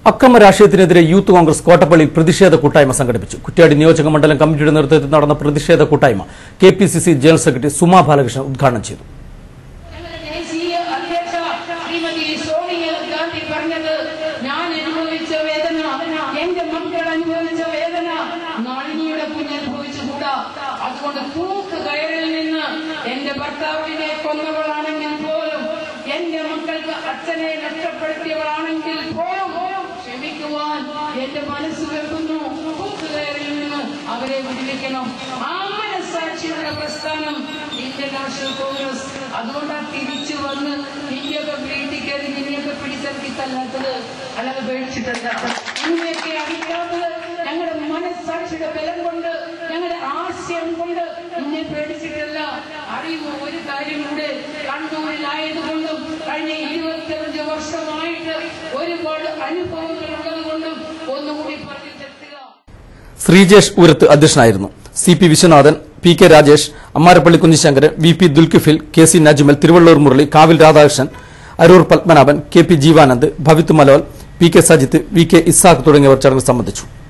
അക്രമ രാഷ്ട്രീയത്തിനെതിരെ യൂത്ത് കോൺഗ്രസ് കോട്ടപ്പള്ളിയിൽ പ്രതിഷേധ കൂട്ടായ്മ സംഘടിപ്പിച്ചു കുറ്റ്യാടി നിയോജക മണ്ഡലം കമ്മിറ്റിയുടെ നേതൃത്വത്തിൽ നടന്ന പ്രതിഷേധ കൂട്ടായ്മ K P C C general secretary Suma Balakrishnan ഉദ്ഘാടനം ചെയ്തു ദേശീയ അധ്യക്ഷ ശ്രീമതി സോണിയ ഗാന്ധി പറഞ്ഞത് ഞാൻ അനുഭവിച്ച വേദന എന്റെ മക്കൾ അനുഭവിച്ച വേദന നളിനിയുടെ കുഞ്ഞനുഭവിച്ചുകൂടാ അതുകൊണ്ട് തൂക്ക് കയറിൽ നിന്ന് എന്റെ ഭർത്താവിനെ കൊന്നവളാണെങ്കിൽ പോലും എന്റെ മക്കൾക്ക് അച്ഛനെ നഷ്ടപ്പെടുത്തിയവളാണെങ്കിൽ പോലും ക്ഷമിക്കുവാൻ എന്റെ മനസ്സ് വെക്കുന്നു തൂക്ക് കയറിൽ നിന്ന് അവരെ വിടുവിക്കണം ആ മനസ്സാക്ഷിയുടെ പ്രസ്ഥാനം ഇന്ത്യൻ നാഷണൽ കോൺഗ്രസ് അതുകൊണ്ടാണ് തിരിച്ചു വന്ന് നിന്നെയൊക്കെ വീട്ടിൽ കയറി നിന്നെയൊക്കെ പിടിച്ചിറക്കി തല്ലാത്തത് അല്ലാതെ പേടിച്ചിട്ടല്ല നിന്നെയൊക്കെ അടിക്കാത്തത് ഞങ്ങളുടെ മനസ്സാക്ഷിയുടെ ബലം കൊണ്ട് ഞങ്ങളുടെ ആശയം കൊണ്ട് നിന്നെ പേടിച്ചിട്ടല്ല അറിയുമോ ഒരു കാര്യം കൂടെ കണ്ണൂരിലായതുകൊണ്ടും കഴിഞ്ഞ ഇരുപത്തിയഞ്ച് വർഷമായിട്ട് ഒരുപാട് അനുഭവങ്ങൾ ഉള്ളത് കൊണ്ടും ഒന്നുകൂടി പറഞ്ഞു ചെത്തുക ശ്രീജേഷ് ഉരത്ത് അധ്യക്ഷനായിരുന്നു C P Viswanathan P K Rajesh Ammarappally Kunhisankaran V P Dulkifil K C Najmal Thiruvallur Murali Kavil Radhakrishnan Aroor Padmanabhan K P Jeevanand Bhavith Malol P K Sajith V K Isaq തുടങ്ങിയവർ ചടങ്ങിൽ സംബന്ധിച്ചു